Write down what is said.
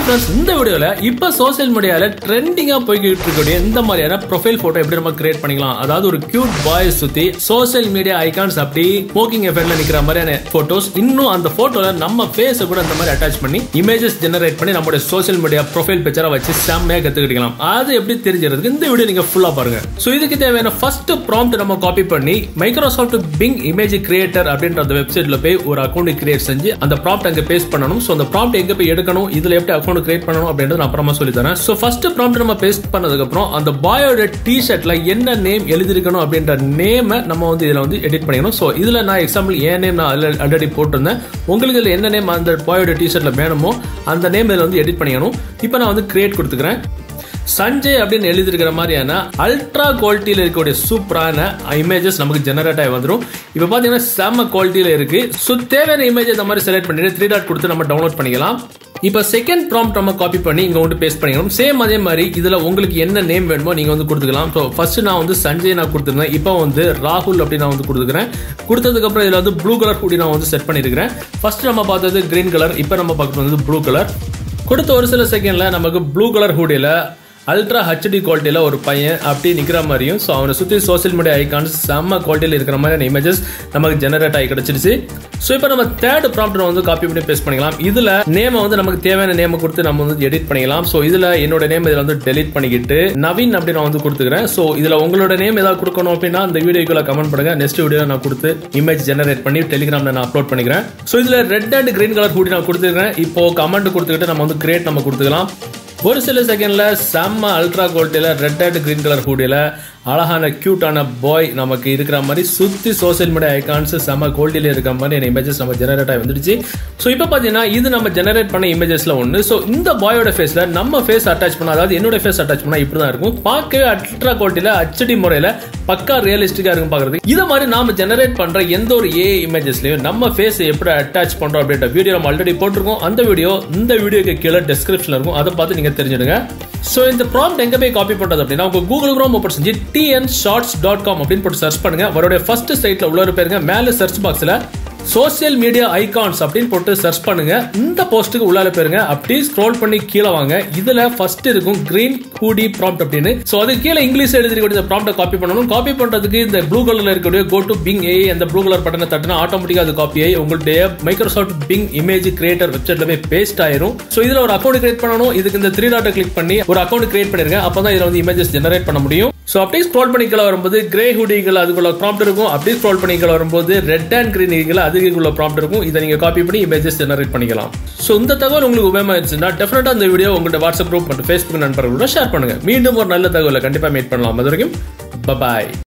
friends இந்த வீடியோல இப்ப சோசியல் மீடியால ட்ரெண்டிங்கா போய்கிட்டு இருக்கக்கூடிய இந்த மாதிரியான ப்ரொஃபைல் போட்டோ எப்படி நம்ம கிரியேட் பண்ணிக்கலாம் அதாவது ஒரு கியூட் பாய் சுத்தி சோசியல் மீடியா ஐகான்ஸ் அப்படி ஸ்மோக்கிங் எஃபெக்ட்ல நிக்கிற மாதிரியான போட்டோஸ் இன்னும் அந்த போட்டோல நம்ம ஃபேஸை கூட அந்த மாதிரி அட்டாச் பண்ணி இமேஜஸ் ஜெனரேட் பண்ணி நம்மளுடைய சோசியல் மீடியா ப்ரொஃபைல் பிக்சரை வச்சு செம்மையா கத்துக்கிட்டலாம் அது எப்படி தெரிஞ்சிருக்கு இந்த வீடியோ நீங்க ஃபுல்லா பாருங்க சோ இதுக்கு தேவையான ஃபர்ஸ்ட் ப்ராம்ப்ட் நம்ம காப்பி பண்ணி மைக்ரோசாஃப்ட் பிங் இமேஜ் கிரியேட்டர் அப்படின்ற அந்த வெப்சைட்ல போய் ஒரு அக்கௌண்ட் கிரியேட் செஞ்சு அந்த ப்ராம்ப்ட் அங்க பேஸ்ட் பண்ணணும் சோ அந்த ப்ராம்ப்ட் எங்க போய் எடுக்கணும் இதுல எப்படி அக்கௌண்ட் கிரியேட் பண்ணணும் அப்படின்றது நான் அப்புறமா சொல்லி தரேன் சோ ஃபர்ஸ்ட் ப்ராம்ப்ட் நம்ம பேஸ்ட் பண்ணதுக்கு அப்புறம் அந்த பாயோட டி ஷர்ட்ல என்ன நேம் எழுதிருக்கணும் அப்படின்ற நேமை நம்ம வந்து இதுல வந்து எடிட் பண்ணிக்கணும் சோ இதுல நான் எக்ஸாம்பிள் என் நேம் நான் ஆல்ரெடி போட்டிருந்தேன் உங்களுக்கு இதுல என்ன நேம் அந்த பாயோட டி ஷர்ட்ல வேணுமோ அந்த நேம் இதுல வந்து எடிட் பண்ணிக்கணும் இப்போ நான் வந்து கிரியேட் கொடுத்துக்கிறேன் சஞ்சய் அப்படின்னு எழுதிருக்கிற மாதிரியான அல்ட்ரா குவாலிட்டியில இருக்கக்கூடிய சூப்பரான இமேஜஸ் நமக்கு ஜெனரேட் ஆகி வந்துடும் இப்போ பார்த்தீங்கன்னா செம்ம குவாலிட்டியில இருக்கு ஸோ தேவையான இமேஜ் இந்த மாதிரி செலக்ட் பண்ணிட்டு த்ரீ டாட் கொடுத்து நம்ம டவுன்லோட் பண்ணிக்கலாம் இப்போ செகண்ட் ப்ராம்ப்ட் நம்ம காப்பி பண்ணி இங்க வந்து பேஸ்ட் பண்ணிக்கணும் சேம் அதே மாதிரி இதுல உங்களுக்கு என்ன நேம் வேணுமோ நீங்க வந்து கொடுத்துக்கலாம் ஸோ ஃபர்ஸ்ட் நான் வந்து சஞ்சய் நான் கொடுத்துருந்தேன் இப்போ வந்து ராகுல் அப்படி நான் வந்து கொடுத்துக்கிறேன் கொடுத்ததுக்கு அப்புறம் இதுல வந்து ப்ளூ கலர் ஹூடி நான் வந்து செட் பண்ணிருக்கிறேன் ஃபர்ஸ்ட் நம்ம பார்த்தது கிரீன் கலர் இப்போ நம்ம பார்க்க வந்து ப்ளூ கலர் கொடுத்த ஒரு சில செகண்ட்ல நமக்கு ப்ளூ கலர் ஹூடியில அல்ட்ரா ஹெச்டி குவாலிட்டியில் ஒரு பையன் அப்படி நிற்கிற மாதிரியும் ஸோ அவனை சுற்றி சோசியல் மீடியா ஐகான்ஸ் செம்ம குவாலிட்டியில் இருக்கிற மாதிரியான இமேஜஸ் நமக்கு ஜெனரேட் ஆகி கிடைச்சிருச்சு ஸோ இப்போ நம்ம தேர்ட் ப்ராம்ப்ட் வந்து காப்பி பண்ணி பேஸ்ட் பண்ணிக்கலாம் இதில் நேமை வந்து நமக்கு தேவையான நேமை கொடுத்து நம்ம வந்து எடிட் பண்ணிக்கலாம் ஸோ இதில் என்னோட நேம் இதில் வந்து டெலிட் பண்ணிக்கிட்டு நவீன் அப்படி நான் வந்து கொடுத்துக்கிறேன் ஸோ இதில் உங்களோட நேம் ஏதாவது கொடுக்கணும் அப்படின்னா அந்த வீடியோக்குள்ள கமெண்ட் பண்ணுங்க நெக்ஸ்ட் வீடியோ நான் கொடுத்து இமேஜ் ஜெனரேட் பண்ணி டெலிகிராமில் நான் அப்லோட் பண்ணிக்கிறேன் ஸோ இதில் ரெட் அண்ட் கிரீன் கலர் கூடி நான் கொடுத்துருக்கேன் இப்போ கமெண்ட் கொடுத்துக்கிட்டு நம்ம வந்து கிரியேட் நம்ம கொடுத்துக்கலாம் ஒரு சில செகண்ட்ல செம்ம அல்ட்ரா குவாலிட்டியில ரெட் அண்ட் கிரீன் கலர் ஹூடியில அழகான கியூட்டான பாய் நமக்கு இருக்கிற மாதிரி சுத்தி சோசியல் மீடியா ஐகான்ஸ் செம்ம குவாலிட்டியில இருக்கிற மாதிரி இமேஜஸ் நம்ம ஜெனரேட் ஆகி வந்துடுச்சு ஸோ இப்போ பார்த்தீங்கன்னா இது நம்ம ஜெனரேட் பண்ண இமேஜஸ்ல ஒன்று ஸோ இந்த பாயோட ஃபேஸ்ல நம்ம ஃபேஸ் அட்டாச் பண்ண அதாவது என்னோட ஃபேஸ் அட்டாச் பண்ணா இப்படி தான் இருக்கும் பார்க்கவே அல்ட்ரா குவாலிட்டியில ஹெச்டி முறையில பக்கா ரியலிஸ்டிக்கா இருக்கும் பாக்குறது இதை மாதிரி நாம ஜெனரேட் பண்ற எந்த ஒரு ஏ இமேஜஸ்லயும் நம்ம ஃபேஸ் எப்படி அட்டாச் பண்றோம் அப்படின்ற வீடியோ நம்ம ஆல்ரெடி போட்டிருக்கோம் அந்த வீடியோ இந்த வீடியோக்கு கீழே டிஸ்கிரிப்ஷன்ல இருக்கும் அதை பார்த்து நீங்க தெரிஞ்சிடுங்க ஸோ இந்த ப்ராம்ப்ட் எங்க போய் காப்பி பண்றது அப்படின்னா உங்க கூகுள் குரோம் ஓப்பன் செஞ்சு டிஎன் ஷார்ட்ஸ் டாட் காம் அப்படின்னு போட்டு சர்ச் பண்ணுங்க அவருடைய ஃபர்ஸ்ட் சைட்ல உள்ள பேருங்க மேல சர்ச் பாக்ஸ்ல சோசியல் மீடியா ஐகான்ஸ் அப்படின்னு போட்டு சர்ச் பண்ணுங்க இந்த போஸ்ட்டுக்கு உள்ளால போயிருங்க அப்படியே ஸ்க்ரோல் பண்ணி கீழே வாங்க இதுல ஃபர்ஸ்ட் இருக்கும் கிரீன் ஹூடி ப்ராம்ப்ட் அப்படின்னு சோ அது கீழே இங்கிலீஷ் எழுதிருக்கக்கூடிய ப்ராம்ப்ட காப்பி பண்ணணும் காப்பி பண்றதுக்கு இந்த ப்ளூ கலர்ல இருக்கக்கூடிய கோ டு பிங் ஏ அந்த ப்ளூ கலர் பட்டனை தட்டினா ஆட்டோமேட்டிக்கா அது காப்பி ஆகி உங்களுடைய மைக்ரோசாஃப்ட் பிங் இமேஜ் கிரியேட்டர் வெப்சைட்ல போய் பேஸ்ட் ஆயிரும் சோ இதுல ஒரு அக்கௌண்ட் கிரியேட் பண்ணணும் இதுக்கு இந்த த்ரீ டாட்டை கிளிக் பண்ணி ஒரு அக்கௌண்ட் கிரியேட் பண்ணிருங்க அப்பதான் இதுல வந்து இமேஜஸ் ஜெனரேட் பண்ண முடியும் ஸோ அப்படியே ஸ்க்ரோல் பண்ணி கீழே வரும்போது கிரே ஹுடிகள் அதுக்குள்ள ப்ராம்ப்ட் இருக்கும் அப்படியே ஸ்க்ரோல் பண்ணி கீழே வரும்போது ரெட் அண்ட் கிரீன் ஈகிள் அதுக்குள்ள ப்ராம்ப்ட் இருக்கும் இதை நீங்க காப்பி பண்ணி இமேஜஸ் ஜெனரேட் பண்ணிக்கலாம் ஸோ இந்த தகவல் உங்களுக்கு உபயோகமா இருந்துச்சுன்னா டெஃபினட்டா இந்த வீடியோ உங்களோட வாட்ஸ்அப் குரூப் மற்றும் ஃபேஸ்புக் நண்பர்களோட ஷேர் பண்ணுங்க மீண்டும் ஒரு நல்ல தகவலை கண்டிப்பா மீட் பண்ணலாம் அது வரைக்கும் பபாய்